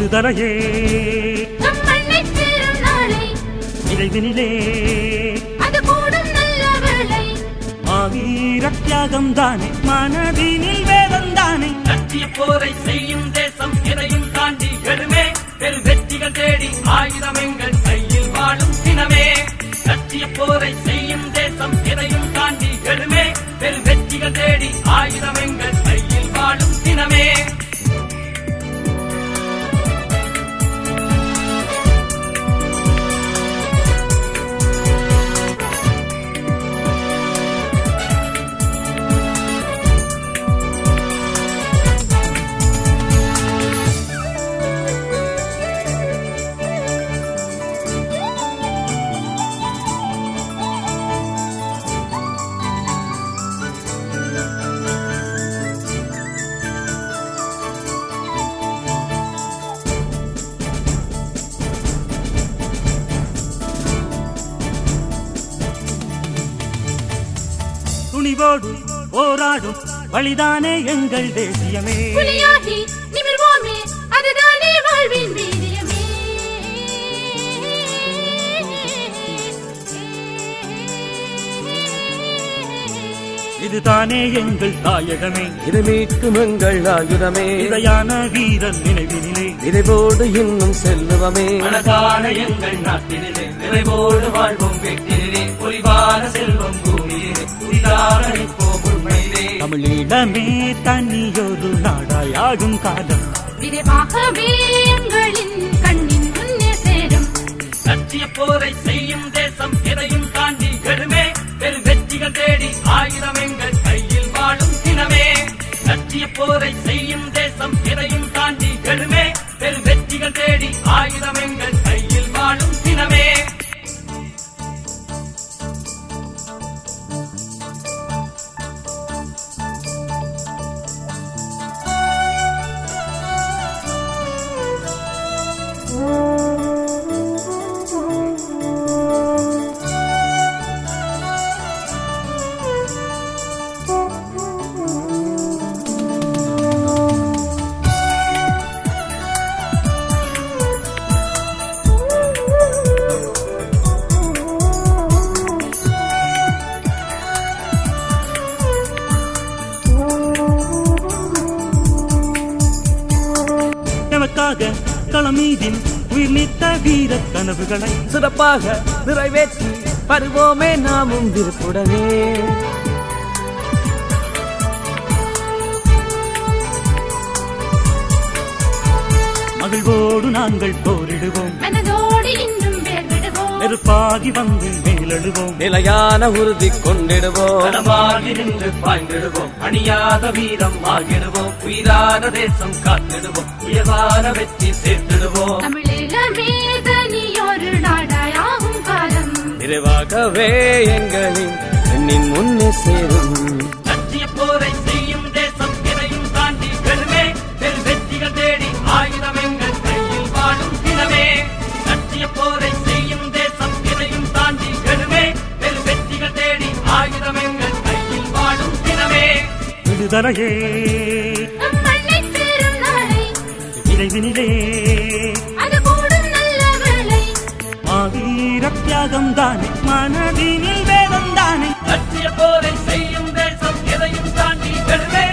விடுதலையே நம் மண்ணைப் பெறும் நாளை விரைவினிலே அது கூடும் நல்ல வேளை ஆவீர தியாகம் தானே மனதினில் வேதம் தானே லட்சிய போரை செய்யும் தேசம் எதையும் தாண்டி எழுமே பெரு வெற்றிகள் தேடி ஆயுதம் எங்கள் கையில் வாழும் தினமே லட்சிய போரை செய்யும் தேசம் எதையும் தாண்டி எழுமே பெரு வெற்றிகள் தேடி ஆயுதம் எங்கள் கையில் வாழும் தினமே துணிவோடு போராடும் வழிதானே எங்கள் தேசியமே புலியாகி நிமிர்வோமே அதுதானே வாழ்வின் வீரியமே இதுதானே எங்கள் தாயகமே இது மீட்கும் எங்கள் ஆயுதமே இதையான வீரன் நினைவினிலே விரைவோடு இன்னும் செல்லுவமே அழகான எங்கள் நாட்டினிலே நிறைவோடு வாழ்வோம் வீட்டினிலே பொலிவான செல்வம் பூமியிலே புதிதாக நிற்போம் உண்மையிலே தமிழீழமே தனியொரு நாடாயாகும் காலம் விரைவாகவே எங்களின் கண்ணின் முன்னே சேரும் லட்சிய போரை செய்யும் தேசம் எதையும் தாண்டி எழுமே பெரு வெற்றிகள் தேடி ஆயுதம் எங்கள் கையில் வாழும் தினமே லட்சிய போரை செய்யும் தேசம் எதையும் தாண்டி எழுமே பெரு வெற்றிகள் தேடி ஆயுதம் எங்கள் கையில் வாழும் தினமே நமக்காக களமீதில் உயிர் நீத்த வீர கனவுகளை சிறப்பாக நிறைவேற்றி வருவோமே நாமும் விருப்புடனே மகிழ்வோடு நாங்கள் போரிடுவோம் மனதோடு இன்னும் வேர் விடுவோம் நெருப்பாகி வந்து மேலெழுவோம் நிலையான உறுதி கொண்டிடுவோம் களமாகி நின்று பாய்ந்திடுவோம் அணியாத வீரம் ஆகிடுவோம் உயிரான தேசம் காத்திடுவோம் உயர்வான வெற்றி சேர்த்திடுவோம் தமிழீழமே தனியொரு நாடாயாகும் காலம் விரைவாகவே எங்களின் எண்ணின் முன்னே சேரும் லட்சிய போரை செய்யும் தேசம் எதையும் தாண்டி பெருமே பெரு வெற்றிகள் தேடி ஆயுதம் எங்கள் கையில் வாழும் தினமே லட்சிய போரை செய்யும் தேசம் எதையும் தாண்டி பெருமே பெரு வெற்றிகள் தேடி ஆயுதம் எங்கள் கையில் வாழும் தினமே விடுதலையே நம் மண்ணைப் பெறும் நாளை விரைவினிலே அது கூடும் நல்ல வேளை ஆவீர தியாகம் தானே மனதினில் வேதம் தானே லட்சிய போரை செய்யும் தேசம் எதையும் தாண்டி பெருமே